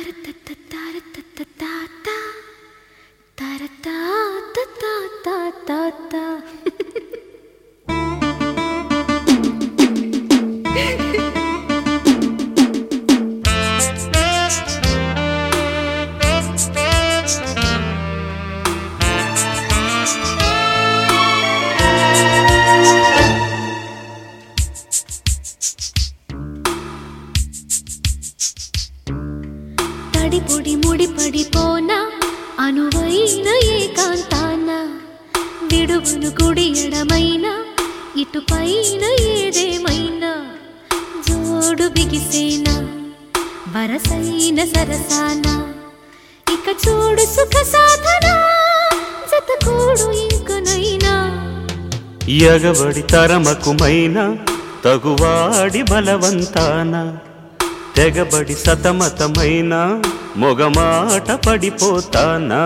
తడి పొడి ముడి పడిపోనా అనువైన ఏకాంతాన విడుగును కుడి ఎడమైన ఇటు పైన ఏదేమైనా జోడు బిగిసేనా వరసైన సరసాన ఇక చూడు సుఖ సాధన జత కూడు ఇంకనైనా ఎగబడి తరమకుమైన తగువాడి బలవంతాన తెగబడి సతమతమైన మొగమాట పడిపోతానా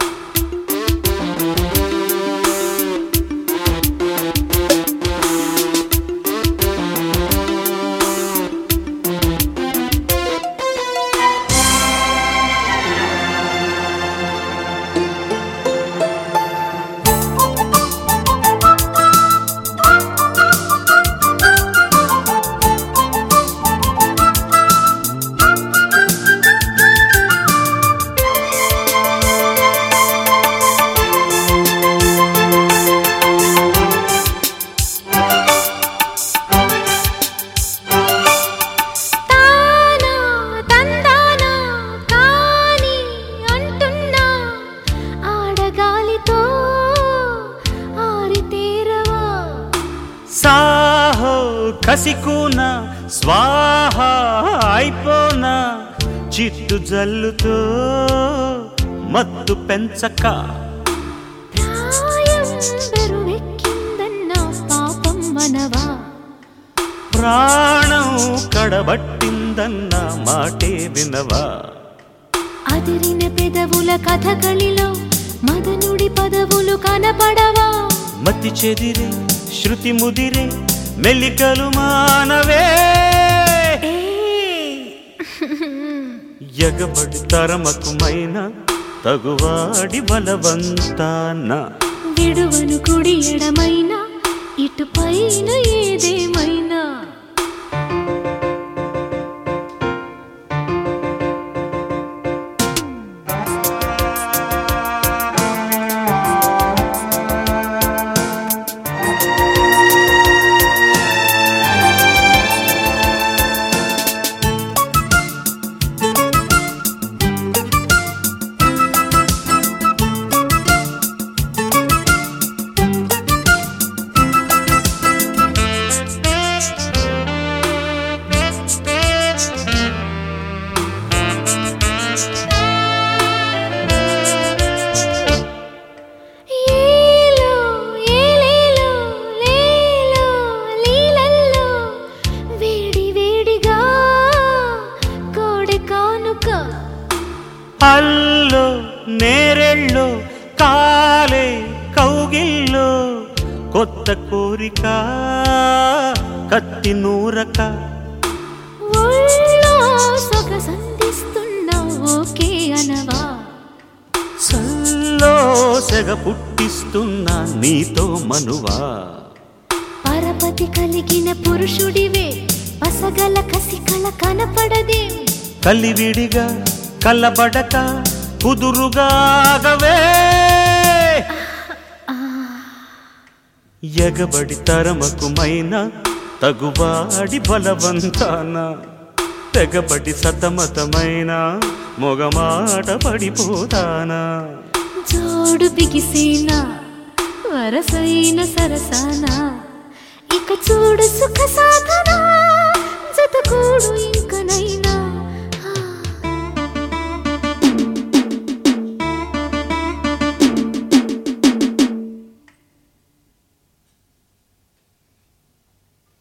తానా తందానా కాని అంటున్నా ఆడగాలితో ఆరితేరవా సాహో కసికూన స్వాహ అయిపోనా చిట్టు జల్లుతో మత్తు పెంచక ప్రాయం బెరువెక్కిందన్న పాపం మనవా ప్రాణం కడబట్టిందన్న మాటే వినవా అదిరిన పెదవుల కథകളിలో మదనుడి పదవులు కనపడవా మతి చెదిరే శృతి ముదిరే మెల్లికలు మానవే ఎగబడి తరమకుమైన తగువాడి బలవంతాన విడువను కుడి ఎడమైనా ఇటు పైన ఏదేమైనా ఏలో ఏలేలో లేలో లీలల్లో వేడి వేడిగా కోడి కానుక అల్లో నేరెళ్ళో కాలే కౌగిల్లో కొత్త కోరిక కత్తి నూరక ఒళ్ళో సొగ సంధిస్తున్న ఓకే అనవా సల్లో సెగ పుట్టిస్తున్నా నీతో మనువా పరపతి కలిగిన పురుషుడివే పసగల కసికల కనపడదే కలివిడిగా కలబడక కుదురుగాగవే ఎగబడి తరమకుమైన తగువాడి బలవంతాన తెగబడి సతమతమైన మొగమాట పడిపోతానా జోడు బిగిసేనా వరసైన సరసానా ఇక చూడు సుఖ సాధన జత కూడు ఇంకనైనా